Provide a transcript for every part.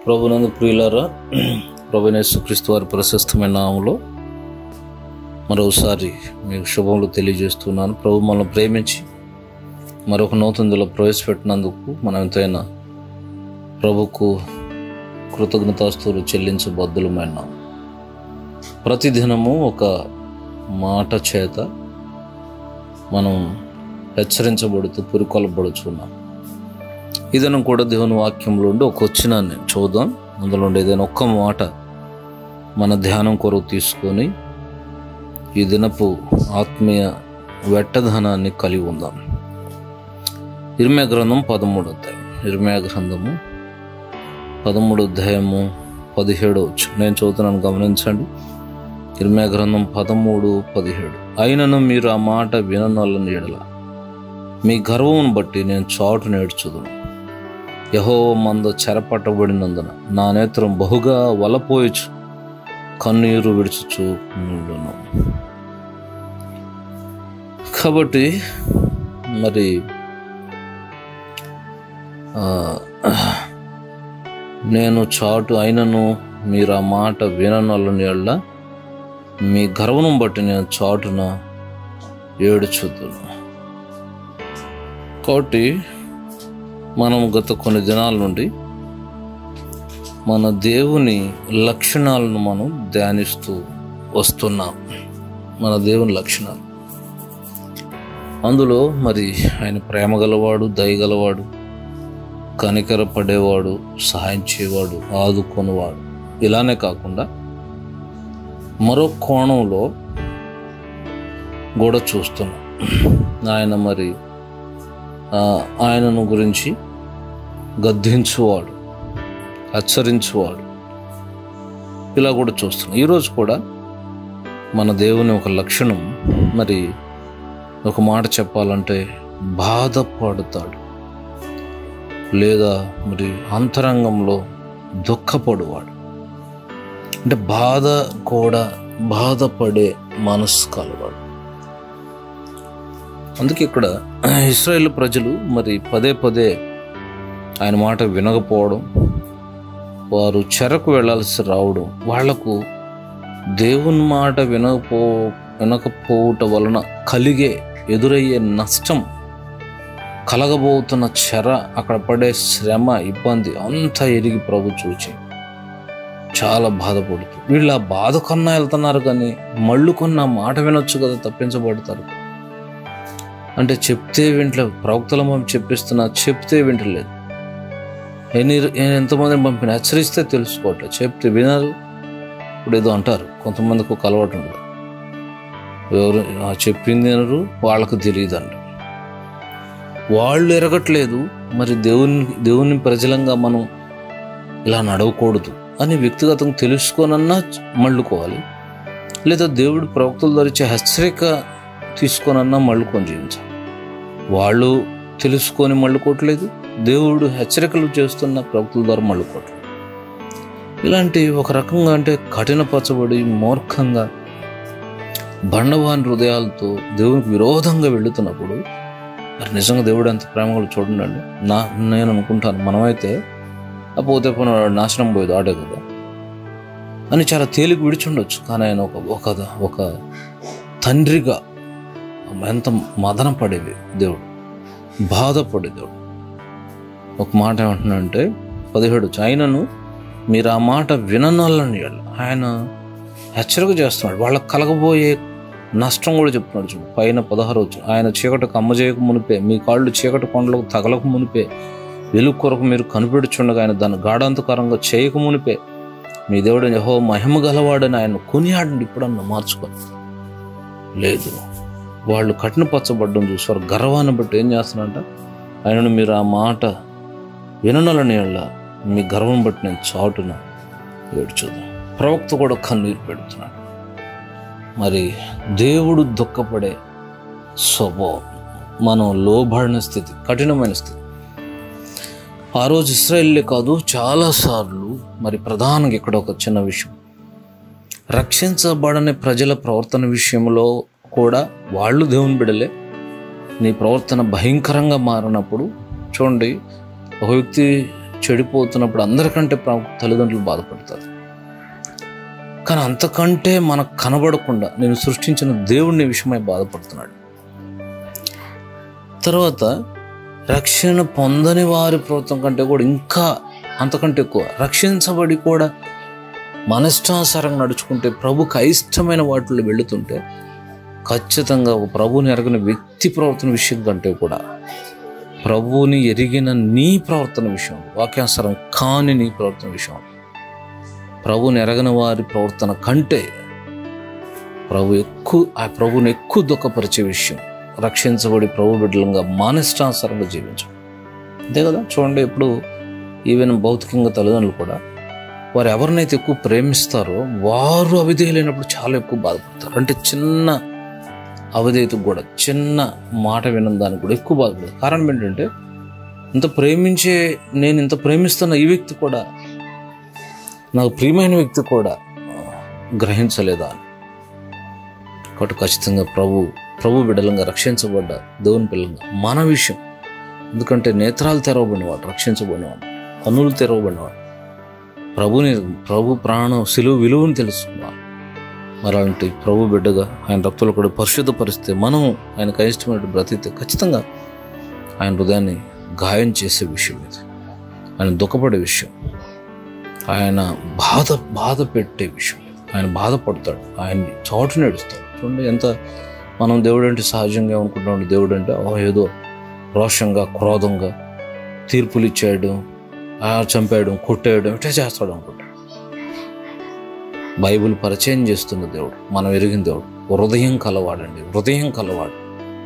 ప్రభునందు ప్రియులారా ప్రభునేశ్వక్రీస్తు వారి ప్రశస్తమైన నామంలో మరోసారి మీకు శుభములు తెలియజేస్తున్నాను ప్రభు మనల్ని ప్రేమించి మరొక నూతనలో ప్రవేశపెట్టినందుకు మనం ఎంతైనా ప్రభుకు కృతజ్ఞతాస్తులు చెల్లించబద్దులమైన ప్రతిదినము ఒక మాట చేత మనం హెచ్చరించబడుతూ పురికొల్పబడుచున్నాం ఇదనం కూడా దేవుని వాక్యంలో ఉండి ఒక వచ్చినాన్ని చూద్దాం అందులో ఉండి ఏదైనా ఒక్క మాట మన ధ్యానం కొరకు తీసుకొని ఈ దినపు ఆత్మీయ వెట్టధనాన్ని కలిగి ఉందాం ఇర్మ్యా గ్రంథం పదమూడు అధ్యాయం ఇర్మ్యా గ్రంథము పదమూడు అధ్యాయము పదిహేడు వచ్చు నేను చదువుతున్నాను గమనించండి ఇర్మ్యా గ్రంథం పదమూడు పదిహేడు అయినను మీరు ఆ మాట విననొల్లని ఎడల మీ గర్వమును బట్టి నేను చాటు నేర్చుదును యహో మంద చెరపట్టబడినందున నా నేత్రం బహుగా వలపోయచ్చు కన్నీరు విడుచుచు నుండును కాబట్టి మరి ఆ, నేను చాటు అయినను మీరు ఆ మాట విననొల్లని ఎడల మీ గర్వను బట్టి నేను చాటున ఏడుచుద్దును కాబట్టి మనం గత కొన్ని దినాల నుండి మన దేవుని లక్షణాలను మనం ధ్యానిస్తూ వస్తున్నాం మన దేవుని లక్షణాలు అందులో మరి ఆయన ప్రేమ గలవాడు దయగలవాడు కనికర పడేవాడు సహాయం చేయవాడు ఆదుకొనివాడు ఇలానే కాకుండా మరో కోణంలో కూడా చూస్తున్నాం ఆయన మరి ఆ, ఆయనను గురించి గద్దించువాడు హెచ్చరించువాడు ఇలా కూడా చూస్తున్నాం ఈరోజు కూడా మన దేవుని ఒక లక్షణం మరి ఒక మాట చెప్పాలంటే బాధపడతాడు లేదా మరి అంతరంగంలో దుఃఖపడువాడు అంటే బాధ కూడా బాధపడే మనసు కలవాడు అందుకే ఇక్కడ ఇస్రాయేల్ ప్రజలు మరి పదే పదే ఆయన మాట వినకపోవడం వారు చెరకు వెళ్ళాల్సి రావడం వాళ్లకు దేవుని మాట వినకపో వినకపోవట వలన కలిగే ఎదురయ్యే నష్టం కలగబోతున్న చెర అక్కడ పడే శ్రమ ఇబ్బంది అంతా ఎరిగి ప్రభు చూచి చాలా బాధపడుతూ వీళ్ళు ఆ బాధ కన్నా వెళ్తున్నారు కానీ మళ్ళు కొన్న మాట వినొచ్చు కదా తప్పించబడతారు అంటే చెప్తే వింటలేదు ప్రవక్తల మనం చెప్పిస్తున్నా చెప్తే వింటలేదు ఎన్ని ఎంతమందిని పంపిన హెచ్చరిస్తే తెలుసుకోవట్లేదు చెప్తే వినరు ఇప్పుడు ఏదో అంటారు కొంతమందికి ఒక అలవాటు ఉండదు ఎవరు ఆ చెప్పింది వినరు వాళ్ళకు తెలియదు అంట వాళ్ళు ఎరగట్లేదు మరి దేవుని దేవుని ప్రజలంగా మనం ఇలా నడవకూడదు అని వ్యక్తిగతంగా తెలుసుకోనన్నా మళ్ళుకోవాలి లేదా దేవుడు ప్రవక్తలు ధరించే హెచ్చరిక తీసుకోనన్నా మళ్ళుకొని జీవించాలి వాళ్ళు తెలుసుకొని మళ్ళుకోవట్లేదు దేవుడు హెచ్చరికలు చేస్తున్న ప్రవక్తల ద్వారా మళ్ళుకోవట్లేదు ఇలాంటి ఒక రకంగా అంటే కఠినపరచబడి మూర్ఖంగా బండవాని హృదయాలతో దేవునికి విరోధంగా వెళుతున్నప్పుడు మరి నిజంగా దేవుడు ఎంత ప్రేమగా చూడండి నా నేను అనుకుంటాను మనమైతే ఆ పోతే పోయిన నాశనం పోయేది ఆడే కదా అని చాలా తేలిక విడిచుండొచ్చు కానీ ఆయన ఒక ఒక ఒక తండ్రిగా ఎంత మదన పడేది దేవుడు బాధపడే దేవుడు ఒక మాట ఏమంటున్నాడంటే పదిహేడు ఆయనను మీరు ఆ మాట విననొల్లని ఆయన హెచ్చరిక చేస్తున్నాడు వాళ్ళకి కలగబోయే నష్టం కూడా చెప్తున్నాడు చూడు పైన పదహారు వచ్చు ఆయన చీకటి అమ్మ చేయక మునిపే మీ కాళ్ళు చీకటి కొండలకు తగలకు మునిపే వెలుగు కొరకు మీరు కనిపెడుచుండగా ఆయన దాన్ని గాఢాంతకారంగా చేయక మునిపే మీ దేవుడు యహో మహిమ గలవాడని ఆయన కొనియాడండి ఇప్పుడన్నా మార్చుకొని లేదు వాళ్ళు కఠినపరచబడ్డం చూసి వారు గర్వాన్ని బట్టి ఏం చేస్తున్నారంట ఆయనను మీరు ఆ మాట విననలని మీ గర్వం బట్టి నేను చాటున ఏడ్చుదాం ప్రవక్త కూడా కన్నీరు పెడుతున్నాడు మరి దేవుడు దుఃఖపడే స్వభావం మనం లోబడిన స్థితి కఠినమైన స్థితి ఆ రోజు ఇస్రాయల్లే కాదు చాలాసార్లు మరి ప్రధానంగా ఇక్కడ ఒక చిన్న విషయం రక్షించబడని ప్రజల ప్రవర్తన విషయంలో కూడా వాళ్ళు దేవుని బిడలే నీ ప్రవర్తన భయంకరంగా మారినప్పుడు చూడండి ఒక వ్యక్తి చెడిపోతున్నప్పుడు అందరికంటే ప్రా- తల్లిదండ్రులు బాధపడతారు కానీ అంతకంటే మనకు కనబడకుండా నేను సృష్టించిన దేవుడిని విషయమై బాధపడుతున్నాడు తర్వాత రక్షణ పొందని వారి ప్రవర్తన కంటే కూడా ఇంకా అంతకంటే ఎక్కువ రక్షించబడి కూడా మనష్టానుసారంగా నడుచుకుంటే ప్రభుకు అయిష్టమైన వాటిలో వెళుతుంటే ఖచ్చితంగా ఒక ప్రభువుని ఎరగిన వ్యక్తి ప్రవర్తన విషయం కంటే కూడా ప్రభువుని ఎరిగిన నీ ప్రవర్తన విషయం వాక్యానుసారం కాని నీ ప్రవర్తన విషయం ప్రభువుని ఎరగని వారి ప్రవర్తన కంటే ప్రభు ఎక్కువ ఆ ప్రభువుని ఎక్కువ దుఃఖపరిచే విషయం రక్షించబడి ప్రభు బిడ్డలంగా మానష్టానుసారంగా జీవించడం అంతే కదా చూడండి ఇప్పుడు ఈవెన్ భౌతికంగా తల్లిదండ్రులు కూడా వారు ఎవరినైతే ఎక్కువ ప్రేమిస్తారో వారు అవిధేయులైనప్పుడు చాలా ఎక్కువ బాధపడతారు అంటే చిన్న అవిధేయతకు కూడా చిన్న మాట వినని దానికి కూడా ఎక్కువ బాధపడతారు కారణం ఏంటంటే ఇంత ప్రేమించే నేను ఇంత ప్రేమిస్తున్న ఈ వ్యక్తి కూడా నాకు ప్రియమైన వ్యక్తి కూడా ఆ, గ్రహించలేదా అని కాబట్టి ఖచ్చితంగా ప్రభు ప్రభు బిడ్డలంగా రక్షించబడ్డ దేవుని పిల్లలుగా మన విషయం ఎందుకంటే నేత్రాలు తెరవబడినవాడు రక్షించబడినవాడు కన్నులు తెరవబడినవాడు ప్రభుని ప్రభు ప్రాణం సిలువ విలువను తెలుసుకున్నాడు మరి అలాంటి ప్రభు బిడ్డగా ఆయన రక్తులు కూడా పరిశుద్ధపరిస్తే మనం ఆయన కనిష్టమైన బ్రతికితే ఖచ్చితంగా ఆయన హృదయాన్ని గాయం చేసే విషయం ఇది ఆయన దుఃఖపడే విషయం ఆయన బాధ బాధ పెట్టే విషయం ఇది. ఆయన బాధపడతాడు ఆయన్ని చోటు నడుస్తాడు చూడండి ఎంత మనం దేవుడు అంటే సహజంగా అనుకుంటున్నాడు దేవుడు అంటే ఓ ఏదో రోషంగా క్రోధంగా తీర్పులు ఇచ్చాడు ఆ చంపాడు కొట్టాడు ఇట్లా చేస్తాడు అనుకుంటాడు బైబిల్ పరిచయం చేస్తున్న దేవుడు మనం ఎరిగిన దేవుడు హృదయం కలవాడండి హృదయం కలవాడు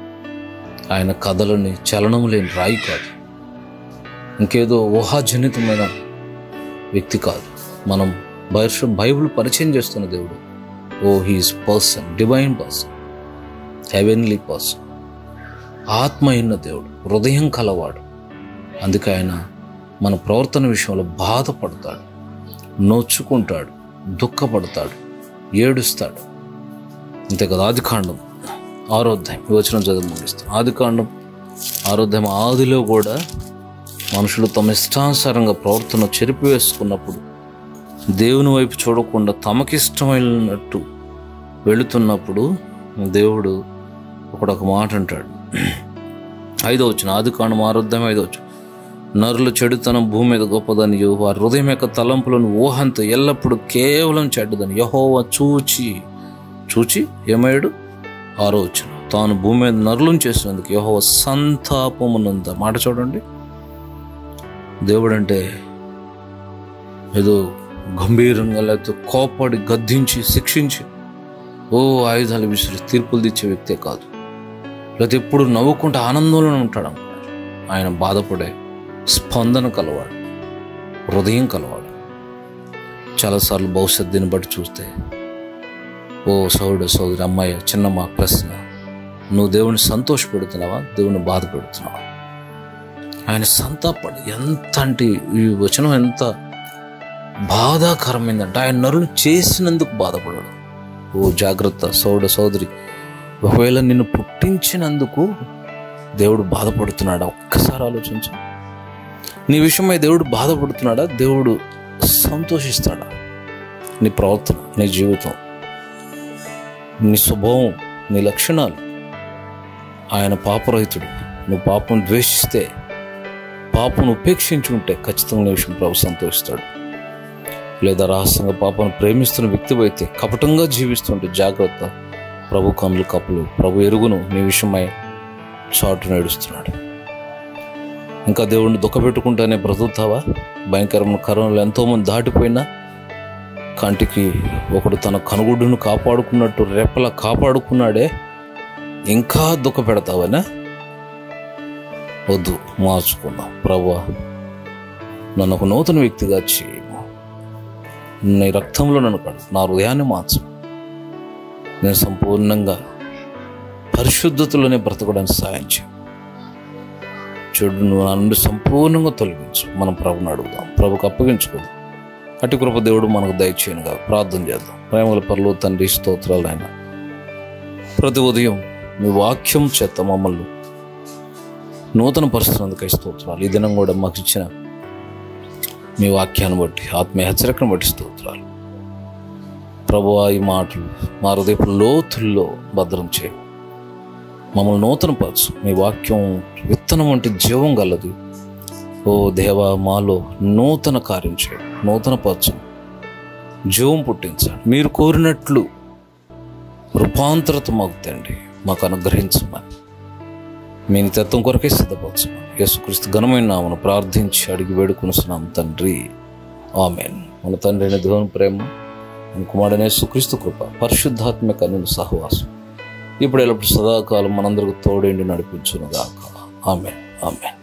ఆయన కథలని చలనం లేని రాయి కాదు ఇంకేదో ఊహాజనితమైన వ్యక్తి కాదు మనం బైర్ష బైబిల్ పరిచయం చేస్తున్న దేవుడు ఓ his person divine person heavenly person ఆత్మ అయిన దేవుడు హృదయం కలవాడు అందుకే ఆయన మన ప్రవర్తన విషయంలో బాధపడతాడు నొచ్చుకుంటాడు దుఃఖపడతాడు ఏడుస్తాడు అంతే కదా ఆది కాండం ఆరోధ్యాయం ఈ వచనం చదువు ముగిస్తాం ఆది కాండం ఆరోధ్యం ఆదిలో కూడా మనుషులు తమ ఇష్టానుసారంగా ప్రవర్తన చెరిపివేసుకున్నప్పుడు దేవుని వైపు చూడకుండా తమకిష్టమైనట్టు వెళుతున్నప్పుడు దేవుడు ఒకడు ఒక మాట అంటాడు ఐదో వచ్చిన ఆది కాండం ఆరోధ్యం ఐదో వచ్చిన నరుల చెడుతనం భూమి మీద గొప్పదని వారి హృదయం యొక్క తలంపులను ఊహంతో ఎల్లప్పుడూ కేవలం చెడ్డదని యహోవా చూచి చూచి ఏమయ్యాడు ఆరో వచ్చిన తాను భూమి మీద నరులను చేసినందుకు యహోవ సంతాపమునంద మాట చూడండి దేవుడు అంటే ఏదో గంభీరంగా లేకపోతే కోపడి గద్దించి శిక్షించి ఓ ఆయుధాలు విసిరి తీర్పులు తెచ్చే వ్యక్తే కాదు లేకపోతే ఎప్పుడు నవ్వుకుంటూ ఆనందంలోనే ఉంటాడు అనుకున్నారు ఆయన బాధపడే స్పందన కలవాడు హృదయం కలవాడు చాలాసార్లు భవిష్యత్ దీన్ని బట్టి చూస్తే ఓ సోదరుడు సోదరి అమ్మాయి చిన్నమ్మ ప్రశ్న నువ్వు దేవుని సంతోష పెడుతున్నావా దేవుని బాధ పెడుతున్నావా ఆయన సంతాపడు ఎంత అంటే ఈ వచనం ఎంత బాధాకరమైందంటే ఆయన నరులు చేసినందుకు బాధపడాడు ఓ జాగ్రత్త సోదరుడు సోదరి ఒకవేళ నిన్ను పుట్టించినందుకు దేవుడు బాధపడుతున్నాడా ఒక్కసారి ఆలోచించు నీ విషయమై దేవుడు బాధపడుతున్నాడా దేవుడు సంతోషిస్తాడా నీ ప్రవర్తన నీ జీవితం నీ స్వభావం నీ లక్షణాలు ఆయన పాపరహితుడు నువ్వు పాపం ద్వేషిస్తే పాపను ఉపేక్షించి ఉంటే ఖచ్చితంగా నీ విషయం ప్రభు సంతోషిస్తాడు లేదా రహస్యంగా పాపను ప్రేమిస్తున్న వ్యక్తి అయితే కపటంగా జీవిస్తుంటే జాగ్రత్త ప్రభు కనులు కప్పులు ప్రభు ఎరుగును నీ విషయమై చాటు నడుస్తున్నాడు ఇంకా దేవుడిని దుఃఖపెట్టుకుంటానే బ్రతుకుతావా భయంకరమైన కరోనాలో ఎంతోమంది దాటిపోయినా కంటికి ఒకడు తన కనుగుడ్డును కాపాడుకున్నట్టు రెప్పలా కాపాడుకున్నాడే ఇంకా దుఃఖ పెడతావనా వద్దు మార్చుకుందాం ప్రభా నన్ను ఒక నూతన వ్యక్తిగా చేయము నీ రక్తంలో నన్ను కడు నా హృదయాన్ని మార్చు నేను సంపూర్ణంగా పరిశుద్ధతలోనే బ్రతకడానికి సాయం చేయి చెడు నువ్వు నా నుండి సంపూర్ణంగా తొలగించు మనం ప్రభుని అడుగుదాం ప్రభుకు అప్పగించుకుందాం అటు కృప దేవుడు మనకు దయచేయనుగా ప్రార్థన చేద్దాం ప్రేమల పనులు తండ్రి స్తోత్రాలు ఆయన ప్రతి ఉదయం మీ వాక్యం చేత మమ్మల్ని నూతన పరిస్థితులందుకై స్తోత్రాలు ఈ దినం కూడా మాకు ఇచ్చిన మీ వాక్యాన్ని బట్టి ఆత్మీయ హెచ్చరికను బట్టి స్తోత్రాలు ప్రభు ఈ మాటలు మా హృదయపు లోతుల్లో భద్రం చేయ మమ్మల్ని నూతనపరచు మీ వాక్యం విత్తనం వంటి జీవం గలది ఓ దేవా మాలో నూతన కార్యం చేయ నూతనపరచు జీవం పుట్టించండి మీరు కోరినట్లు రూపాంతరత మాకు తండ్రి మాకు అనుగ్రహించమని మీ తత్వం కొరకే సిద్ధపరచమని యేసుక్రీస్తు ఘనమైన నామను ప్రార్థించి అడిగి వేడుకునిస్తున్నాం తండ్రి ఆమెన్ మన తండ్రి అయిన దేవుని ప్రేమ మన కుమారుడైన యేసుక్రీస్తు కృప పరిశుద్ధాత్మక అను సహవాసం ఇప్పుడు ఎల్లప్పుడు సదాకాలం మనందరికి తోడేండి నడిపించును గాక ఆమెన్ ఆమెన్